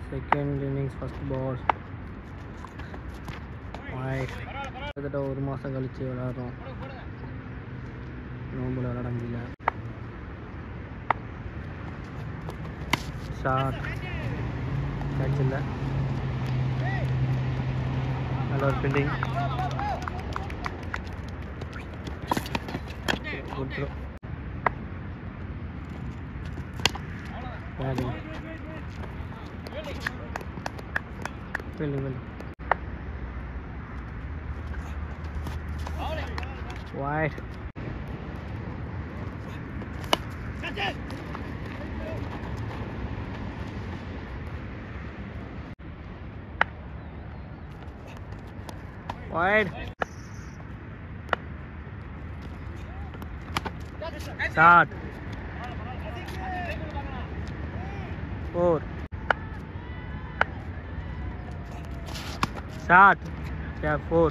Second innings first பால் கிட்டத்தட்ட ஒரு மாதம் கழித்து விளையாடுறோம் நோம்பில் விளையாட முடியல ஷார்ட் கேட்ச் இல்லை நல்ல ஒரு fielding good throw batting fielding fielding Wide. Wide. Start. Four. Start. Yeah, four.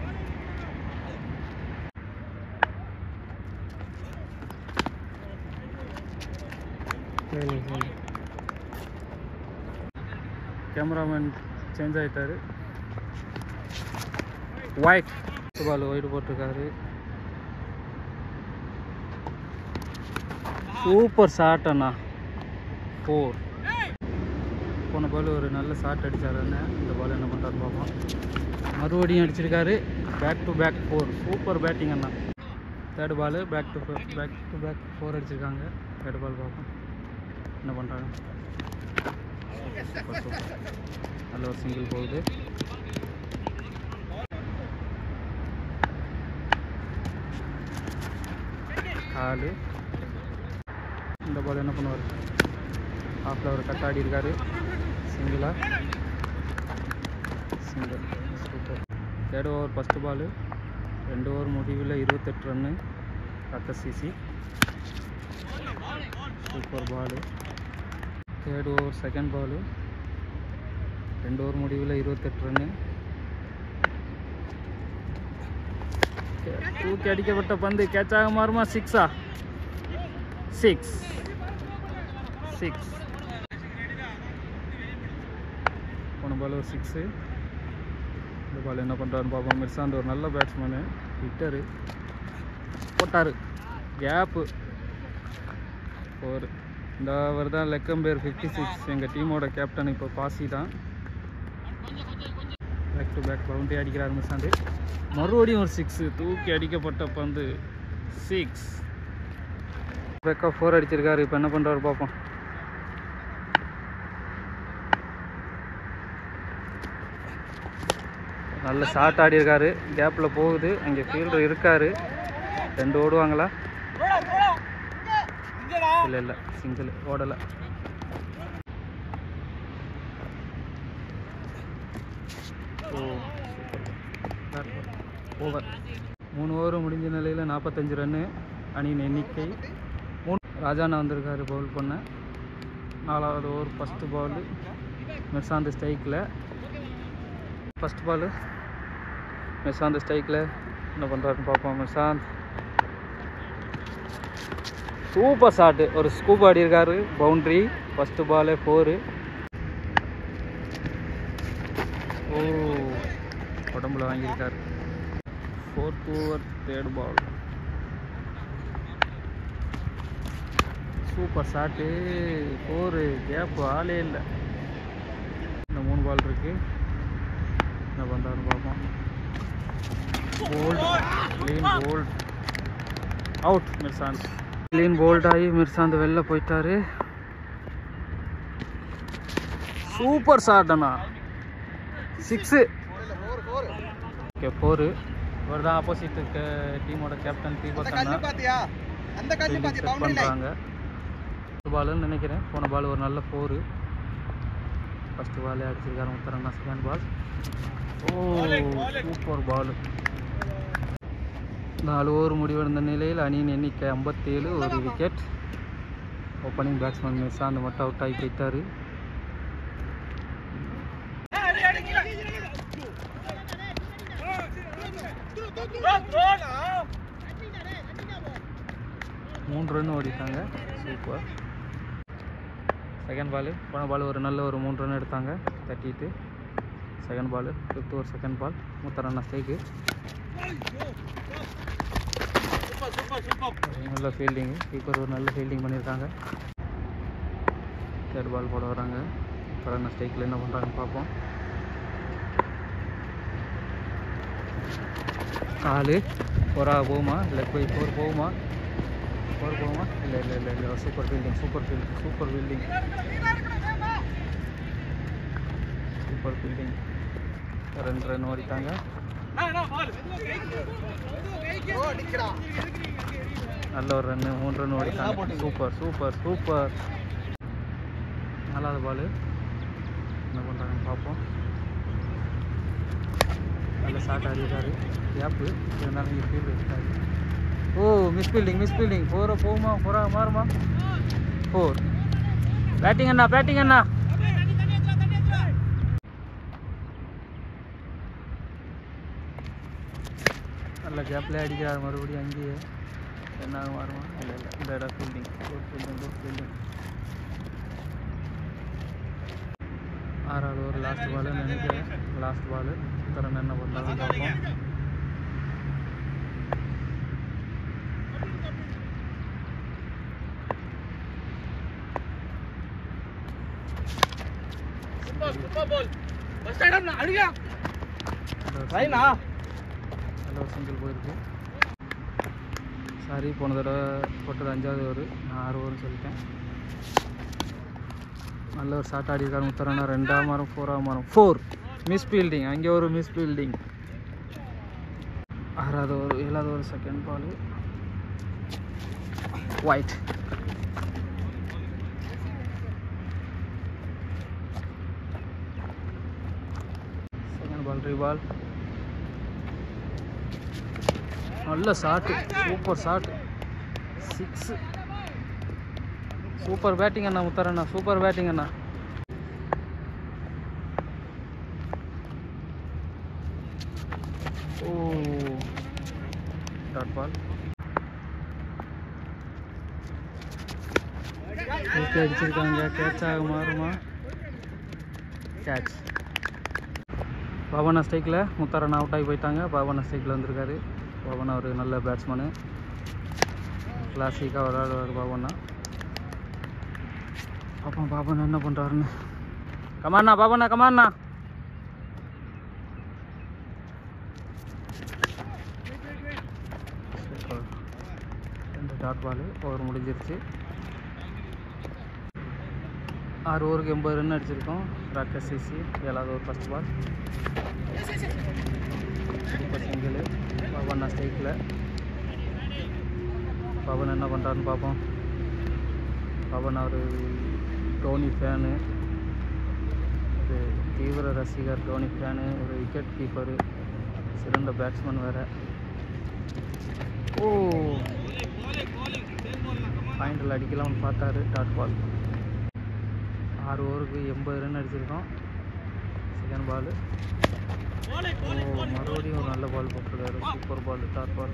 Really, really. Cameraman change ஆகிட்டாரு ஒயிட் பால் ஒயிட் போட்டிருக்காரு சூப்பர் ஷாட் அண்ணா ஃபோர் போன பால் ஒரு நல்ல ஷாட் அடிச்சாரு அண்ணன் இந்த பால் என்ன பண்ணுறாரு பார்ப்போம் மறுபடியும் அடிச்சிருக்காரு back to back four super batting அண்ணா third ball back to back to back four அடிச்சிருக்காங்க தேர்ட் பால் பார்ப்போம் என்ன பண்ணுறாங்க சூப்பர் சூப்பர் நல்ல ஒரு சிங்கிள் போகுது காலு இந்த பால் என்ன பண்ணுவார் ஹாஃபில் ஒரு கட் ஆடி இருக்காரு சிங்கிளா single super third over first ball ரெண்டு ஓவர் முடிவில் இருபத்தெட்டு ரன்னு ரத்த CC super ball third over second ball ரெண்டு ஓவர் முடிவில் இருபத்தெட்டு ரன்னு தூக்கி அடிக்கப்பட்ட பந்து கேட்சாக மாறுமா சிக்ஸா சிக்ஸ் சிக்ஸ் போன பால் ஒரு சிக்ஸு இந்த பால் என்ன பண்ணுறாருன்னு பார்ப்போம் மிர்சாந்த் ஒரு நல்ல பேட்ஸ்மேனு ஹிட்டரு போட்டார் கேப்பு ஃபோர் இந்த அவர் தான் லெக்கம்பேர் ஃபிஃப்டி சிக்ஸ் எங்கள் டீமோட கேப்டன் இப்போ பாசி தான் பேக் டு பேக் பவுண்டரி அடிக்கிறார் மிர்சாந்து மறுபடியும் ஒரு சிக்ஸு தூக்கி அடிக்கப்பட்ட பந்து சிக்ஸ் பேக்காக ஃபோர் அடிச்சிருக்காரு இப்போ என்ன பண்ணுறாரு பார்ப்போம் நல்ல ஷாட் ஆடி இருக்காரு கேப்பில் போகுது அங்கே ஃபீல்டர் இருக்காரு ரெண்டு ஓடுவாங்களா இல்லை இல்லை சிங்கிள் ஓடலை ஓ ஓவர் மூணு ஓவர் முடிஞ்ச நிலையில் நாற்பத்தஞ்சு ரன்னு அணியின் எண்ணிக்கை மூணு ராஜாண்ணா வந்திருக்காரு பவுல் பண்ண நாலாவது ஓவர் ஃபஸ்ட்டு பால் மெர்சாந்த் ஸ்ட்ரைக்கில் ஃபஸ்ட் பால் மெர்சாந்த் ஸ்ட்ரைக்கில் என்ன பண்ணுறாருன்னு பார்ப்போம் மெர்சாந்த் சூப்பர் ஷாட்டு ஒரு ஸ்கூப் ஆடி இருக்காரு பவுண்ட்ரி ஃபஸ்ட்டு பாலே ஃபோரு ஓ உடம்புல வாங்கியிருக்காரு fourth over third ball super shot four gap ஆளே இல்லை இந்த மூணு பால் இருக்கு என்ன பண்ணுறாருன்னு பார்ப்போம் bowled clean bowled out Mirsanth clean bowled ஆகி மிர்சாந்த் வெளில போயிட்டாரு சூப்பர் ஷாட் அண்ணா சிக்ஸு ஓகே ஃபோரு இவர் தான் ஆப்போசிட் டீமோட கேப்டன் தீபக் அண்ணா அந்த கல்லு பாத்தி செட் பண்ணுறாங்க பாலுன்னு நினைக்கிறேன் போன பால் ஒரு நல்ல ஃபோரு ஃபஸ்ட்டு பாலே அடிச்சிருக்காரு முத்தரண்ணா செகண்ட் பால் ஓ சூப்பர் பால் நாலு ஓவர் முடிவடைந்த நிலையில் அணியின் எண்ணிக்கை ஐம்பத்தேழு ஒரு விக்கெட் ஓப்பனிங் பேட்ஸ்மேன் நிசாந்த் மட்டும் அவுட் ஆகி போயிட்டாரு மூணு ரன் ஓடிட்டாங்க சூப்பர் செகண்ட் பால் போன பால் ஒரு நல்ல ஒரு மூணு ரன் எடுத்தாங்க தட்டிட்டு செகண்ட் பால் ஃபிஃப்த் ஒரு செகண்ட் பால் மூத்த ரன் ஸ்ட்ரைக்கு நல்ல ஃபீல்டிங்கு கீப்பர் ஒரு நல்ல ஃபீல்டிங் பண்ணியிருக்காங்க தேர்ட் பால் போட வராங்க இப்போ ரன் ஸ்ட்ரைக்கில் என்ன பண்ணுறாங்கன்னு பார்ப்போம் காலு ஃபோரா போகுமா லெக் பை ஃபோர் போகுமா ஃபோர் போகுமா இல்லை இல்லை இல்லை இல்லை super fielding super fielding super fielding super fielding ரெண்டு ரன் ஓடிட்டாங்க ஓ நிக்கிறா நல்ல ஒரு ரன்னு மூணு ரன் ஓடிட்டாங்க சூப்பர் சூப்பர் சூப்பர் நாலாவது பால் என்ன பண்ணுறாங்கன்னு பார்ப்போம் நல்ல ஷாட் ஆடிருக்காரு கேப்பு இருந்தாலும் இங்கே ஃபீல்டு இருக்காரு ஓ மிஸ் ஃபீல்டிங் மிஸ் ஃபீல்டிங் ஃபோரா போகுமா ஃபோரா மாறுமா ஃபோர் பேட்டிங் அண்ணா பேட்டிங் அண்ணா நல்ல கேப்லேயே அடிக்கிறார் மறுபடியும் அங்கேயே என்ன மாறுமா இல்லை இல்லை இந்த இடம் fielding good fielding good fielding ஆறாவது ஒரு லாஸ்ட் பால் நினைக்கிறேன் லாஸ்ட் பால் தரன் என்ன பண்ணுறாங்க பார்ப்போம் ரைனா நல்ல ஒரு சிங்கிள் போயிருக்கு சாரி போன தடவை போட்டது அஞ்சாவது ஓவர் நான் ஆறு ஓவர்னு சொல்லிட்டேன் நல்ல ஒரு ஷாட் ஆடி இருக்காரு முத்தரனா ரெண்டாம் மரம் ஃபோராம் மரம் ஃபோர் மிஸ் ஃபீல்டிங் அங்கே ஒரு மிஸ் ஃபீல்டிங் ஆறாவது ஒரு ஏழாவது ஒரு second ball wide second ball re ball நல்ல shot super shot six super batting அண்ணா முத்தரண்ணா சூப்பர் பேட்டிங் அண்ணா ஓ டாட் பால் ஓகே அடிச்சிருக்காங்க கேட்ச் ஆக மாறுமா கேட்ச் பவனா ஸ்ட்ரைக்கில் முத்தாரன் அவுட் ஆகி போயிட்டாங்க பவனா ஸ்ட்ரைக்கில் வந்திருக்காரு பவன் ஒரு நல்ல பேட்ஸ்மேனு கிளாசிக்காக விளையாடுவார் பாபண்ணா பாப்போம் பாப்பன் என்ன பண்ணுறாருன்னு கமாண்ணா பாபண்ணா கமாண்ணா ரெண்டு டாட் பால் ஓவர் முடிஞ்சிருச்சு ஆறு ஓவருக்கு எண்பது ரன் அடிச்சிருக்கோம் ராக்கஸ் சிசி ஏழாவது ஓவர் ஃபஸ்ட் பால் இப்போ சிங்கிள் பவன் ஸ்ட்ரைக்கில் பவன் என்ன பண்ணுறாருன்னு பார்ப்போம் பவன் அவர் டோனி ஃபேனு ஒரு தீவிர ரசிகர் டோனி ஃபேனு ஒரு விக்கெட் கீப்பரு சிறந்த பேட்ஸ்மேன் வேறு ஓ பாயிண்டில் அடிக்கலாம்னு பார்த்தாரு டாட் பால் ஆறு ஓவருக்கு எண்பது ரன் அடிச்சிருக்கோம் செகண்ட் பால் ஓ மறுபடியும் ஒரு நல்ல பால் போட்டிருக்காரு சூப்பர் பால் டாட் பால்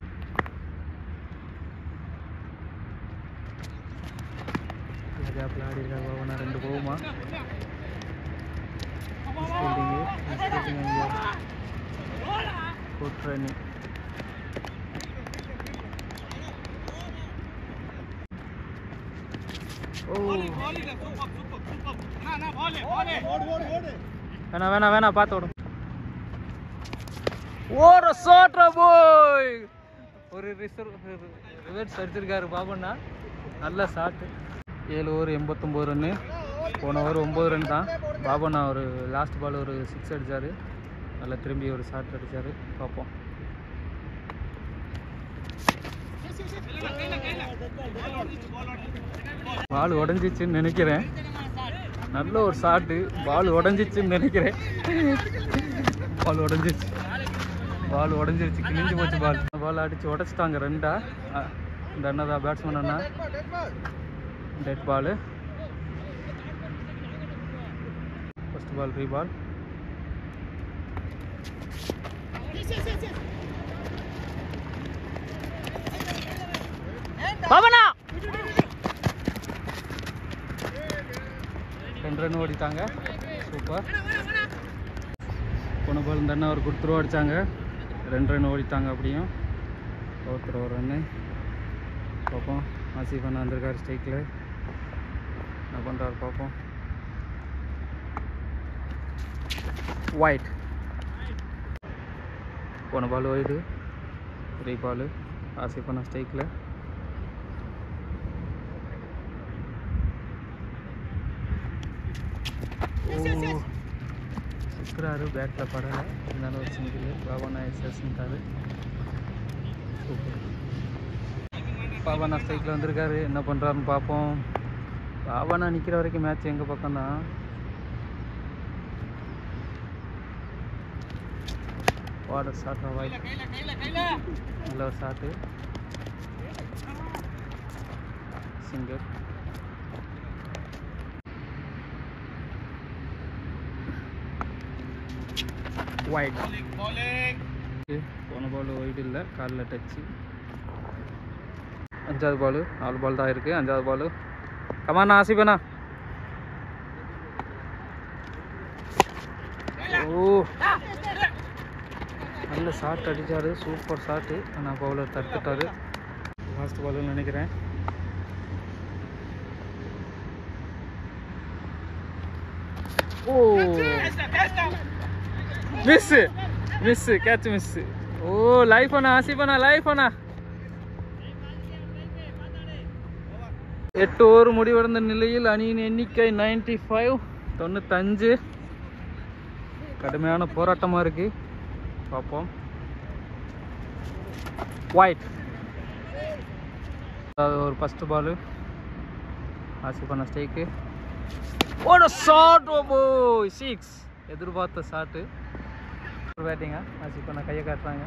கேப்பில் ஆடி இருக்காங்க பாவனா ரெண்டு போகுமா ஃபீல்டிங்கு ஃபீல்டிங் அங்கே குட் ரன்னிங் ஓ வேணாம் வேணாம் வேணாம் பார்த்து விடும் ஓட சோட்ற போய் ஒரு ரிசர்வ் ரிவர்ஸ் அடிச்சிருக்காரு பாபண்ணா நல்ல ஷாட்டு ஏழு ஓவர் எண்பத்தொம்போது ரன்னு போன ஓவர் ஒம்பது ரன் தான் பாபண்ணா ஒரு லாஸ்ட் பால் ஒரு சிக்ஸ் அடிச்சாரு நல்லா திரும்பி ஒரு ஷாட் அடிச்சாரு பார்ப்போம் பால் உடஞ்சிச்சுன்னு நினைக்கிறேன் நல்ல ஒரு ஷாட்டு பால் உடஞ்சிச்சுன்னு நினைக்கிறேன் பால் உடஞ்சிச்சு பால் உடஞ்சிருச்சு கிழிஞ்சு போச்சு பால் பால் அடிச்சு உடச்சிட்டாங்க ரெண்டா அஹ், இந்த அண்ணா தான் பேட்ஸ்மேன் அண்ணா dead ball first ball re ball பவனா ரெண்டு ரன் ஓடிட்டாங்க சூப்பர் போன பால் இந்த அண்ணா ஒரு கொடுத்துருவா அடித்தாங்க ரெண்டு ரன் ஓடிட்டாங்க அப்படியும் ஒருத்தர் ஒரு ரன்னு பார்ப்போம் ஆசிஃப் அண்ணா வந்திருக்காரு ஸ்ட்ரைக்கில் என்ன பண்ணுறாரு பார்ப்போம் ஒயிட் போன பால் ஒயிடு ரீ பால் ஆசிஃப் அண்ணா ஸ்ட்ரைக்கில் சுற்றுறாரு பேட்டில் படலை இருந்தாலும் ஒரு சிங்கிள் பாபனா எஸ்எஸ்ன்ட்டாரு சூப்பர் பாபனா ஸ்ட்ரைக்கில் வந்திருக்காரு என்ன பண்ணுறாருன்னு பார்ப்போம் பாபனா நிற்கிற வரைக்கும் மேட்ச் எங்கள் பக்கம் தான் வாடர் ஷாட் வாய்ட் நல்ல ஒரு ஷாட்டு சிங்கர் ஒயிட் போன பால் ஒயிட் இல்லை காலில் டச்சு அஞ்சாவது பால் நாலு பால் தான் இருக்குது அஞ்சாவது பால் கமாண்ணா ஆசிபண்ணா ஓ நல்ல ஷாட் அடித்தார் சூப்பர் ஷாட்டு ஆனால் பவுலர் தடுத்துட்டாரு லாஸ்ட் பால்னு நினைக்கிறேன் ஓ மிஸ் மிஸ் கேட்ச் மிஸ் ஓ லைஃப் அண்ணா ஆசிப் அண்ணா லைஃப் அண்ணா எட்டு ஓவர் முடிவடைந்த நிலையில் அணியின் எண்ணிக்கை நைன்டி ஃபைவ் தொண்ணூத்தஞ்சு கடுமையான போராட்டமாக இருக்கு பார்ப்போம் ஒயிட் அதாவது ஒரு ஃபஸ்ட்டு பாலு ஆசிப் அண்ணா ஸ்டேக்கு ஓட ஷாட் ஓ சிக்ஸ் எதிர்பார்த்த ஷாட்டு பேட்டிங்கா ஆசிப் அண்ணா கையை காட்டுறாங்க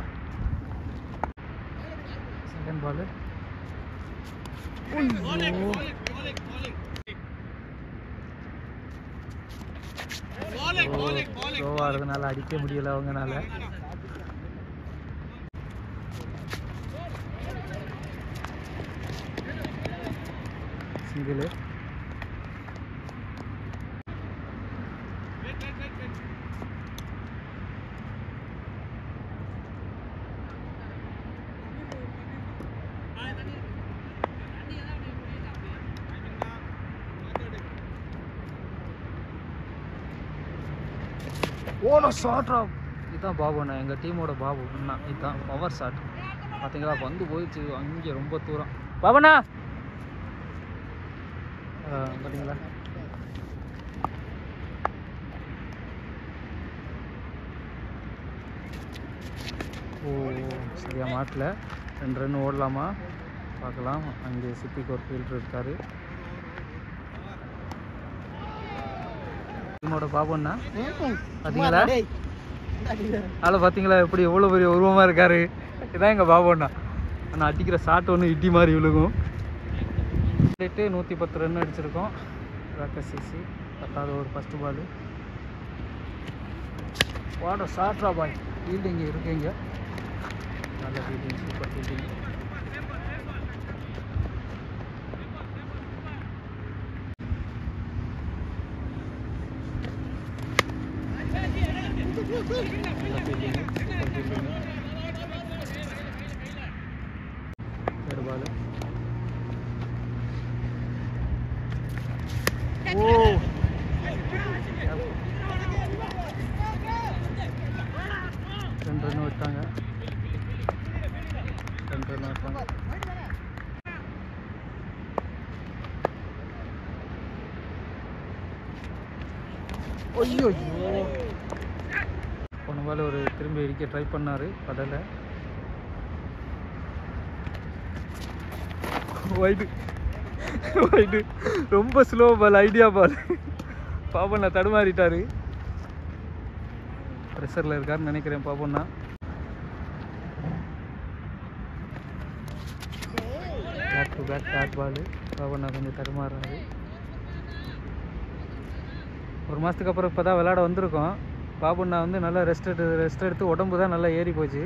செகண்ட் பாலு ஆடுறதுனால அடிக்க முடியல அவங்கனால சிங்கிள் ஓட ஷாட்ரா இதுதான் பாபுண்ணா எங்கள் டீமோட பாபு அண்ணா இதுதான் பவர் ஷாட் பார்த்தீங்களா பந்து போயிடுச்சு அங்கே ரொம்ப தூரம் பாபண்ணா ஆ, பார்த்தீங்களா ஓ சரியா மாட்டல ரெண்டு ரன் ஓடலாமா பார்க்கலாம் அங்கே சித்திக்கு ஒரு ஃபீல்டர் இருக்காரு டீமோட பாபுண்ணா பார்த்தீங்களா ஆளை பார்த்தீங்களா எப்படி எவ்வளோ பெரிய உருவமாக இருக்காரு இதான் எங்கள் பாபுண்ணா ஆனால் அடிக்கிற ஷாட் ஒன்று இட்டி மாதிரி விழுகும் சொல்லிட்டு நூற்றி பத்து ரன் அடிச்சிருக்கோம் ராக்கஸ் சிசி பத்தாவது ஒரு ஃபஸ்ட்டு பால் வாட ஷாட்ரா பாய் ஃபீல்டிங் இருக்குங்க நல்ல ஃபீல்டிங் சூப்பர் ஃபீல்டிங் நல்ல fielding super fielding third ball ஓ ரெண்டு ரன் விட்டாங்க ரெண்டு ரன் விட்டாங்க ஐயோ ஐயோ போன பால் ஒரு திரும்பி அடிக்க ட்ரை பண்ணார் படலை ஒயிடு ஒயிடு ரொம்ப ஸ்லோ பால் ஐடியா பால் பாப்பண்ணா தடுமாறிட்டாரு ப்ரெஷரில் இருக்காருன்னு நினைக்கிறேன் பாப்பண்ணா back to back bad ball பாப்பண்ணா கொஞ்சம் தடுமாறுறாரு ஒரு மாதத்துக்கு அப்புறம் இப்போ தான் விளையாட வந்திருக்கோம் பாபுண்ணா வந்து நல்லா ரெஸ்ட் எடுத்து ரெஸ்ட் எடுத்து உடம்பு தான் நல்லா ஏறி போச்சு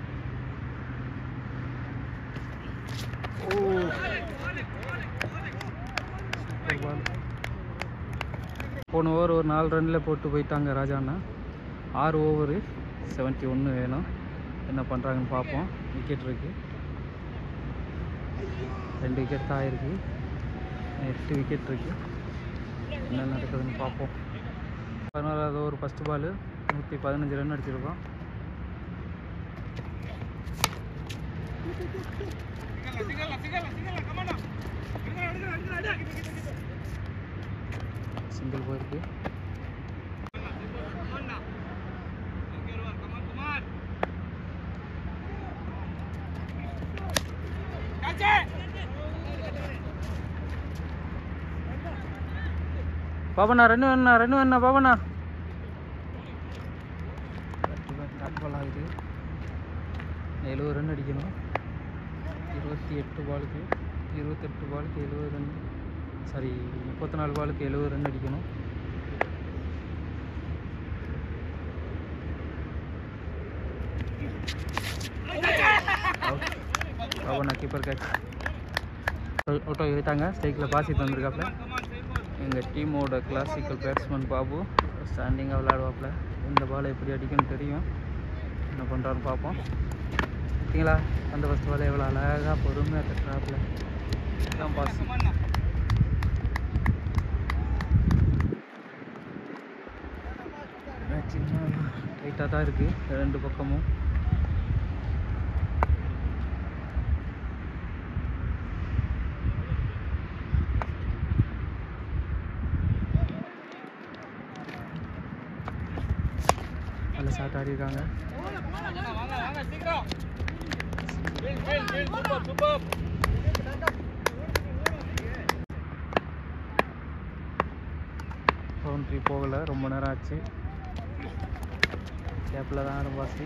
ஓ போன ஓவர் ஒரு நாலு ரன்னில் போட்டு போயிட்டாங்க ராஜாண்ணா ஆறு ஓவரு செவன்ட்டி ஒன்று வேணும் என்ன பண்ணுறாங்கன்னு பார்ப்போம் விக்கெட் இருக்கு ரெண்டு விக்கெட் தான் ஆயிருக்கு எட்டு விக்கெட் இருக்கு என்ன நடக்குதுன்னு பார்ப்போம் பதினோராவது ஓவர் ஃபஸ்ட்டு பால் நூற்றி பதினஞ்சு ரன் அடிச்சிருக்கோம் சிங்கிள் போயிருக்கு பாபண்ணா ரன் வேணா ரன் வேணா பாபண்ணா டாட் பால் ஆகுது எழுபது ரன் அடிக்கணும் இருபத்தி எட்டு பாலுக்கு இருபத்தெட்டு பாலுக்கு எழுபது ரன் சாரி முப்பத்தி நாலு பாலுக்கு எழுபது ரன் அடிக்கணும் பாபண்ணா கீப்பர் கேட்ச் அவுட் ஆகிட்டாங்க ஸ்ட்ரைக்கில் பாசி தந்திருக்காப்புல எங்கள் டீமோட கிளாசிக்கல் பேட்ஸ்மேன் பாபு ஸ்டாண்டிங்காக விளையாடுவாப்புல இந்த பால் எப்படி அடிக்கும்னு தெரியும் என்ன பண்ணுறான்னு பார்ப்போம் பார்த்தீங்களா அந்த ஃபஸ்ட் பால் எவ்வளோ அழகாக பொறுமையாக கட்டுறாப்புல தான் பாஸ் சின்ன டைட்டாக தான் இருக்குது ரெண்டு பக்கமும் நல்ல ஷாட் ஆடி இருக்காங்க பவுண்ட்ரி போகலை ரொம்ப நேரம் ஆச்சு கேப்பில் தான் ஆடும் பாசி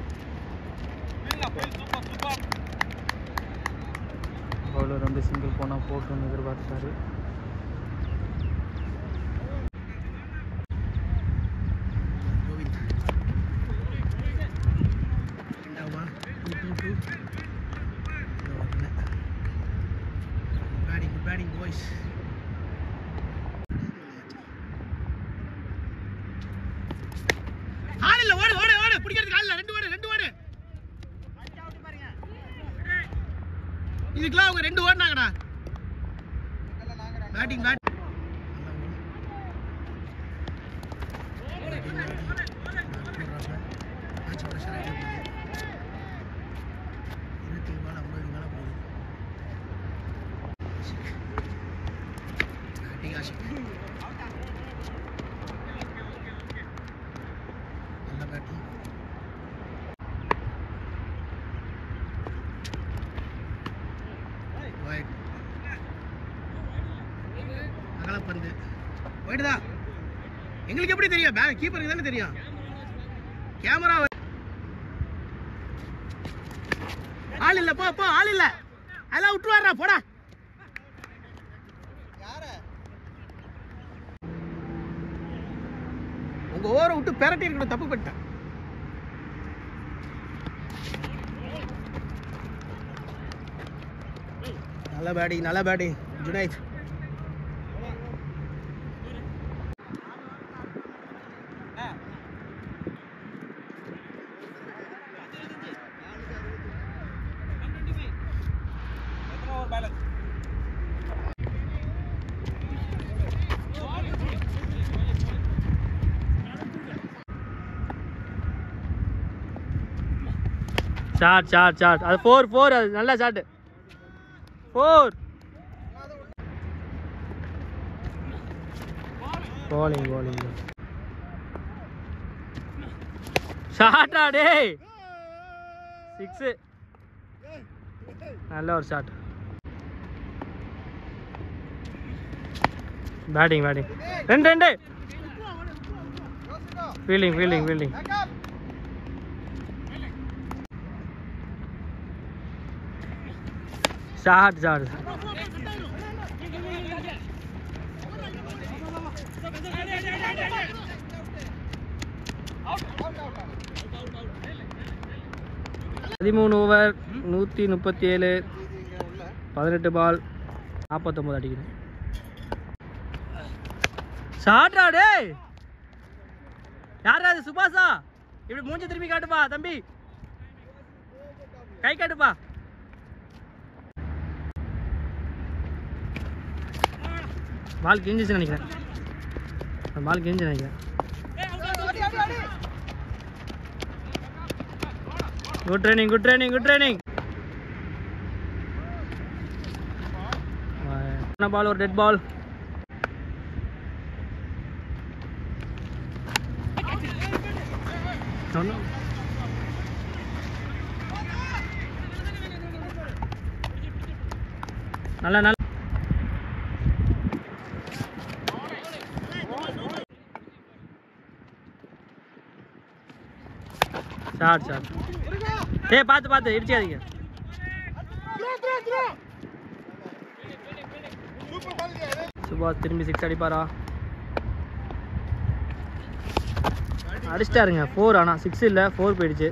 பவுலர் வந்து சிங்கிள் போனால் போட்டுன்னு எதிர்பார்த்துட்டாரு கோவிந்த் ரெண்டாவா two two two batting batting boys ஆள் இல்ல ஓடு ஓடு ஓடு பிடிக்கிறதுக்கு ஆள் இல்ல ரெண்டு ஓடு ரெண்டு ஓடு இதுக்கெல்லாம் அவங்க ரெண்டு ஓடினாங்கடா பேட்டிங் பேட் மேட்ச் ப்ரெஷர் ஆகிட்டு இருபத்தி மேலே ஐம்பது மேலே போகுது பேட்டிங் ஆஷிக் நல்ல பேட்டிங் ஒயிட் அகலப்பந்து ஒயிட்டுதா எங்களுக்கு எப்படி தெரியும் பே கீப்பருக்கு தானே தெரியும் கேமரா ஆள் இல்ல போ போ ஆள் இல்ல அதெல்லாம் விட்டுருவாரா போடா உங்க ஓரை விட்டு பெரட்டி இருக்கணும் தப்பு பண்ணிட்டேன் நல்ல பேட்டிங் நல்ல batting Junaid shot shot shot அது ஃபோர் ஃபோர் அது நல்ல ஷாட் ஃபோர் bowling bowling ஷாட்டா டேய் சிக்ஸு நல்ல ஒரு ஷாட் பேட்டிங் பேட்டிங் ரெண்டு ரெண்டு fielding fielding fielding shot shot பதிமூணு ஓவர் நூற்றி முப்பத்தி ஏழு பதினெட்டு பால் நாற்பத்தொம்பது அடிக்கணும் ஷாட்ரா டேய் யாரா அது சுபாஷா இப்படி மூஞ்சி திரும்பி காட்டுப்பா தம்பி கை காட்டுப்பா பால் கிழிஞ்சிச்சு நினைக்கிறேன் அந்த பால் கிழிஞ்சு நினைக்கிறேன் good training good training good training ball ஒரு டெட் பால் நல்ல நல்ல ஷாட் ஷாட் ஏய் பார்த்து பார்த்து இடிச்சாதீங்க சுபாஷ் திரும்பி சிக்ஸ் அடிப்பாரா அடிச்சிட்டாருங்க ஃபோர் ஆனால் சிக்ஸ் இல்லை ஃபோர் போயிடுச்சு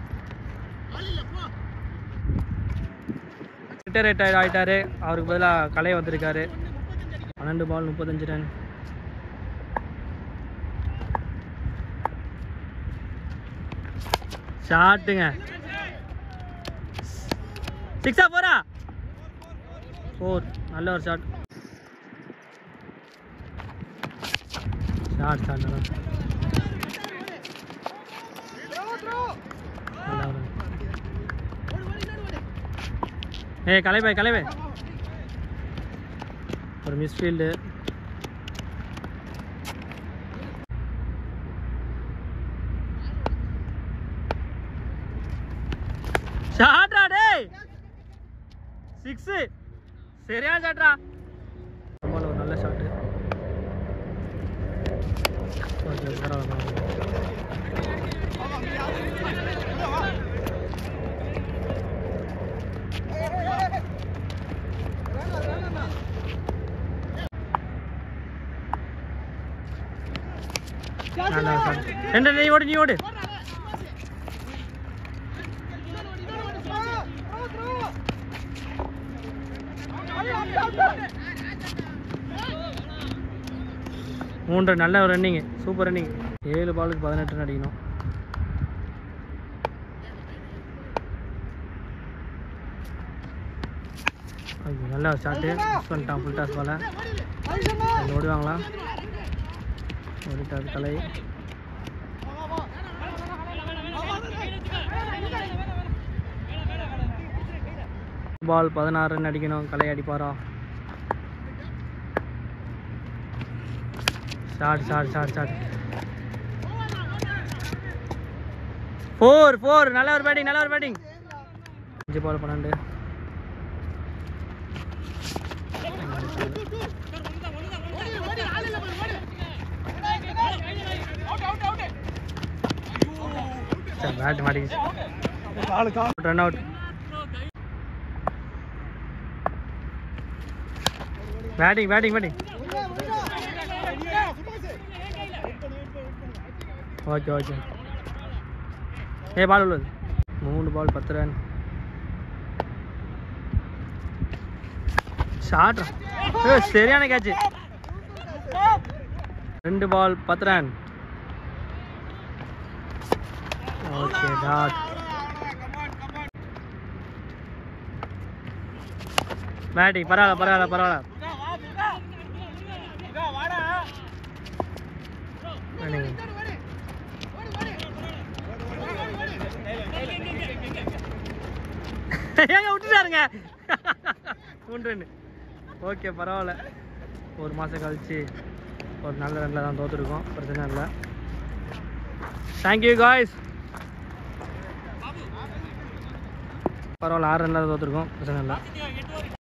ரிட்டையர் ஆகிட்டாரு அவருக்கு பதிலாக கலை வந்திருக்காரு பன்னெண்டு பால் முப்பத்தஞ்சு ரன் ஷாட்டுங்க சிக்ஸா ஃபோரா ஃபோர் நல்ல ஒரு ஷாட் ஷாட் ஷாட் நல்லா நல்லா ஒரு ஏய் கலைபே கலைபே ஒரு மிஸ்ஃபீல்டு ஷாட்ரா டேய் சிக்ஸ் சரியான ஷாட்ரா ஒரு நல்ல ஷாட்டு ஓகே பரவாயில்ல நல்லா ஷாட் ரெண்டு நீ ஓடு நீ ஓடு மூன்று நல்ல ஒரு ரன்னிங் சூப்பர் ரன்னிங் ஏழு பாலுக்கு பதினெட்டு run அடிக்கணும் ஐயோ, நல்ல ஒரு ஷாட்டு மிஸ் பண்ணிட்டான் ஃபுல் டாஸ் பால ஓடுவாங்களா ஓடிட்டாரு கலை பால் பதினாறு ரன் அடிக்கணும் கலை அடிப்பாரா shot shot shot shot four four நல்ல ஒரு பேட்டிங் நல்ல ஒரு பேட்டிங் அஞ்சு பால் பன்னெண்டு சரி பேட் மாட்டிக்கிச்சு run out batting batting batting okay okay ஏ பால் உள்ளது மூணு பால் பத்து ரன் ஷாட் ஏ சரியான கேட்ச் ரெண்டு பால் பத்து ரன் ஓகே டாட் பேட்டிங் பரவாயில்ல பரவாயில்ல பரவாயில்ல Batting. ஏங்க விட்டுட்டாருங்க மூன்று ரன் ஓகே பரவாயில்ல ஒரு மாதம் கழிச்சு ஒரு நல்ல ரன்னில் தான் தோற்றுருக்கோம் பிரச்சனை இல்லை தேங்க்யூ காய்ஸ் பரவாயில்ல ஆறு ரன்னில் தோற்றுருக்கோம் பிரச்சனை இல்லை